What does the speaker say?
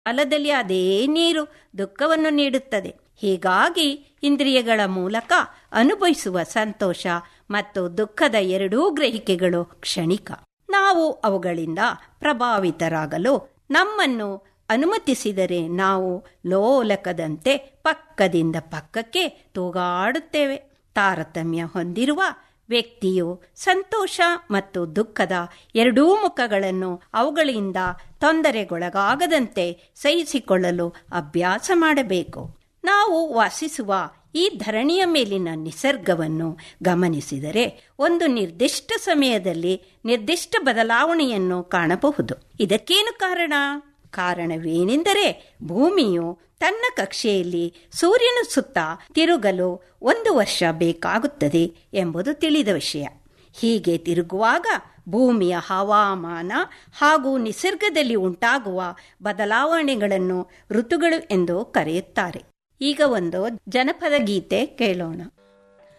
ಕಾಲದಲ್ಲಿ ಅದೇ ನೀರು ದುಃಖವನ್ನು ನೀಡುತ್ತದೆ ಹೀಗಾಗಿ ಇಂದ್ರಿಯಗಳ ಮೂಲಕ ಅನುಭವಿಸುವ ಸಂತೋಷ ಮತ್ತು ದುಃಖದ ಎರಡೂ ಗ್ರಹಿಕೆಗಳು ಕ್ಷಣಿಕ ನಾವು ಅವುಗಳಿಂದ ಪ್ರಭಾವಿತರಾಗಲು ನಮ್ಮನ್ನು ಅನುಮತಿಸಿದರೆ ನಾವು ಲೋಲಕದಂತೆ ಪಕ್ಕದಿಂದ ಪಕ್ಕಕ್ಕೆ ತೂಗಾಡುತ್ತೇವೆ ತಾರತಮ್ಯ ಹೊಂದಿರುವ ವ್ಯಕ್ತಿಯು ಸಂತೋಷ ಮತ್ತು ದುಃಖದ ಎರಡೂ ಮುಖಗಳನ್ನು ಅವುಗಳಿಂದ ತೊಂದರೆಗೊಳಗಾಗದಂತೆ ಸಹಿಸಿಕೊಳ್ಳಲು ಅಭ್ಯಾಸ ಮಾಡಬೇಕು ನಾವು ವಾಸಿಸುವ ಈ ಧರಣಿಯ ಮೇಲಿನ ನಿಸರ್ಗವನ್ನು ಗಮನಿಸಿದರೆ ಒಂದು ನಿರ್ದಿಷ್ಟ ಸಮಯದಲ್ಲಿ ನಿರ್ದಿಷ್ಟ ಬದಲಾವಣೆಯನ್ನು ಕಾಣಬಹುದು ಇದಕ್ಕೇನು ಕಾರಣ ಕಾರಣವೇನೆಂದರೆ ಭೂಮಿಯು ತನ್ನ ಕಕ್ಷೆಯಲ್ಲಿ ಸೂರ್ಯನ ಸುತ್ತ ತಿರುಗಲು ಒಂದು ವರ್ಷ ಬೇಕಾಗುತ್ತದೆ ಎಂಬುದು ತಿಳಿದ ವಿಷಯ ಹೀಗೆ ತಿರುಗುವಾಗ ಭೂಮಿಯ ಹವಾಮಾನ ಹಾಗೂ ನಿಸರ್ಗದಲ್ಲಿ ಉಂಟಾಗುವ ಬದಲಾವಣೆಗಳನ್ನು ಋತುಗಳು ಎಂದು ಕರೆಯುತ್ತಾರೆ ಈಗ ಒಂದು ಜನಪದ ಗೀತೆ ಕೇಳೋಣ